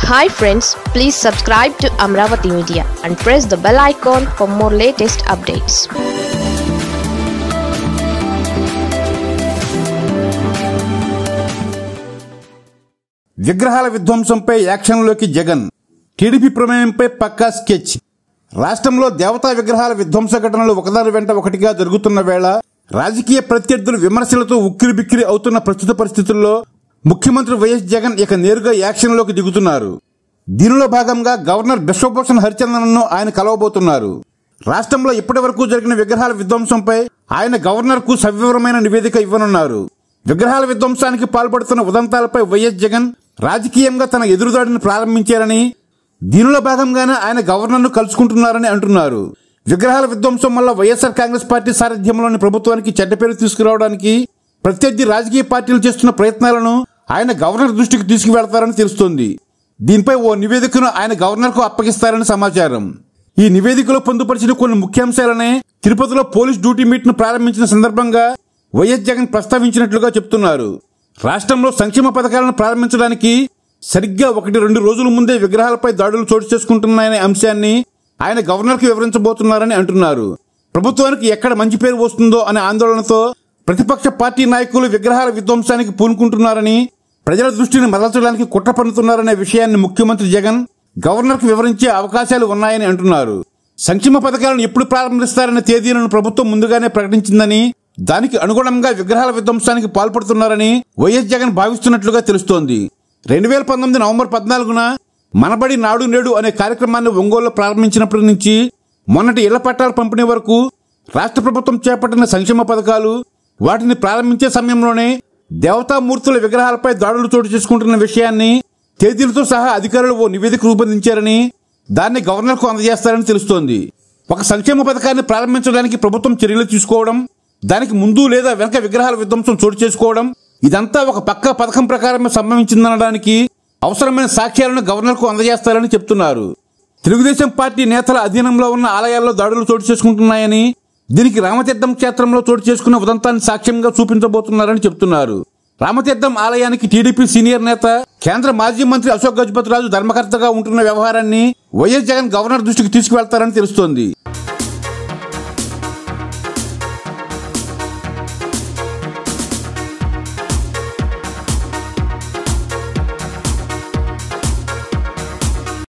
hi friends please subscribe to Amaravati media and press the bell icon for more latest updates విగ్రహాల విధ్వంసంపై యాక్షన్లోకి Jagan TDP ప్రమేయంపై పక్కా sketch రాష్ట్రంలో దేవతా విగ్రహాల విధ్వంస ఘటనలు ఒకదాని వెంట ఒకటిగా జరుగుతున్న వేళ రాజకీయ ప్రత్యర్థులు విమర్శలతో ఉక్కిరి బిక్కిరి అవుతున్న ప్రస్తుత పరిస్థితుల్లో ముఖ్యమంత్రి వైఎస్ జగన్ ఇక నేరుగా యాక్షన్లోకి దిగుతున్నారు దీనిలో భాగంగా గవర్నర్ బిశ్వభూషణ్ హరిచందన్ను ఆయన కలవబోతున్నారు రాష్ట్రంలో ఇప్పటి వరకు జరిగిన విగ్రహాల విధ్వంసంపై ఆయన గవర్నర్ కు సవివరమైన నివేదిక ఇవ్వనున్నారు విగ్రహాల విధ్వంసానికి పాల్పడుతున్న ఉదంతాలపై వైఎస్ జగన్ రాజకీయంగా తన ఎదురుదాడిని ప్రారంభించారని దీనిలో భాగంగానే ఆయన గవర్నర్ను కలుసుకుంటున్నారని అంటున్నారు విగ్రహాల విధ్వంసం వల్ల వైఎస్ఆర్ కాంగ్రెస్ పార్టీ సారథ్యంలోని ప్రభుత్వానికి చెడ్డ పేరు తీసుకురావడానికి ప్రత్యర్థి రాజకీయ పార్టీలు చేస్తున్న ప్రయత్నాలను ఆయన గవర్నర్ దృష్టికి తీసుకువెళతారని తెలుస్తోంది దీనిపై ఓ నివేదికను ఆయన గవర్నర్కు అప్పగిస్తారని సమాచారం ఈ నివేదికలో పొందుపరిచిన కొన్ని ముఖ్యాంశాలనే తిరుపతిలో పోలీస్ డ్యూటీ మీట్ ను ప్రారంభించిన సందర్భంగా వైఎస్ జగన్ ప్రస్తావించినట్లుగా చెప్తున్నారు రాష్ట్రంలో సంక్షేమ పథకాలను ప్రారంభించడానికి సరిగ్గా ఒకటి రెండు రోజుల ముందే విగ్రహాలపై దాడులు చోటు చేసుకుంటున్నాయనే అంశాన్ని ఆయన గవర్నర్కి వివరించబోతున్నారని అంటున్నారు ప్రభుత్వానికి ఎక్కడ మంచి పేరు వస్తుందో అనే ఆందోళనతో ప్రతిపక్ష పార్టీ నాయకులు విగ్రహాల విధ్వంసానికి పూనుకుంటున్నారని ప్రజల దృష్టిని మరల్చడానికి కుట్ర పన్నుతున్నారనే విషయాన్ని ముఖ్యమంత్రి జగన్ గవర్నర్కు వివరించే అవకాశాలు ఉన్నాయని అంటున్నారు సంక్షేమ పథకాలను ఎప్పుడు ప్రారంభిస్తారనే తేదీలను ప్రభుత్వం ముందుగానే ప్రకటించిందని దానికి అనుగుణంగా విగ్రహాల విధ్వంసానికి పాల్పడుతున్నారని వైఎస్ జగన్ భావిస్తున్నట్లుగా తెలుస్తోంది రెండు వేల పంతొమ్మిది నవంబర్ పద్నాలుగున మనబడి నాడు నేడు అనే కార్యక్రమాన్ని ఒంగోలులో ప్రారంభించినప్పటి నుంచి మొన్నటి ఇళ్ల పట్టాల పంపిణీ వరకు రాష్ట్ర ప్రభుత్వం చేపట్టిన సంక్షేమ పథకాలు వాటిని ప్రారంభించే సమయంలోనే దేవతామూర్తుల విగ్రహాలపై దాడులు చోటు చేసుకుంటున్న విషయాన్ని తేదీలతో సహా అధికారులు ఓ నివేదిక రూపొందించారని దాన్ని గవర్నర్కు అందజేస్తారని తెలుస్తోంది ఒక సంక్షేమ పథకాన్ని ప్రారంభించడానికి ప్రభుత్వం చర్యలు తీసుకోవడం దానికి ముందు లేదా వెనక విగ్రహాల విధ్వంసం చోటు చేసుకోవడం ఇదంతా ఒక పక్క పథకం ప్రకారమే సంభవించిందనడానికి అవసరమైన సాక్ష్యాలను గవర్నర్కు అందజేస్తారని చెప్తున్నారు తెలుగుదేశం పార్టీ నేతల అధీనంలో ఉన్న ఆలయాల్లో దాడులు చోటు చేసుకుంటున్నాయని దీనికి రామతీర్థం క్షేత్రంలో చోటు చేసుకున్న ఉదంతాన్ని సాక్ష్యంగా చూపించబోతున్నారని చెప్తున్నారు రామతీర్థం ఆలయానికి టీడీపీ సీనియర్ నేత కేంద్ర మాజీ మంత్రి అశోక్ గజపతిరాజు ధర్మకర్తగా ఉంటున్న వ్యవహారాన్ని వైఎస్ జగన్ గవర్నర్ దృష్టికి తీసుకువెళ్తారని తెలుస్తోంది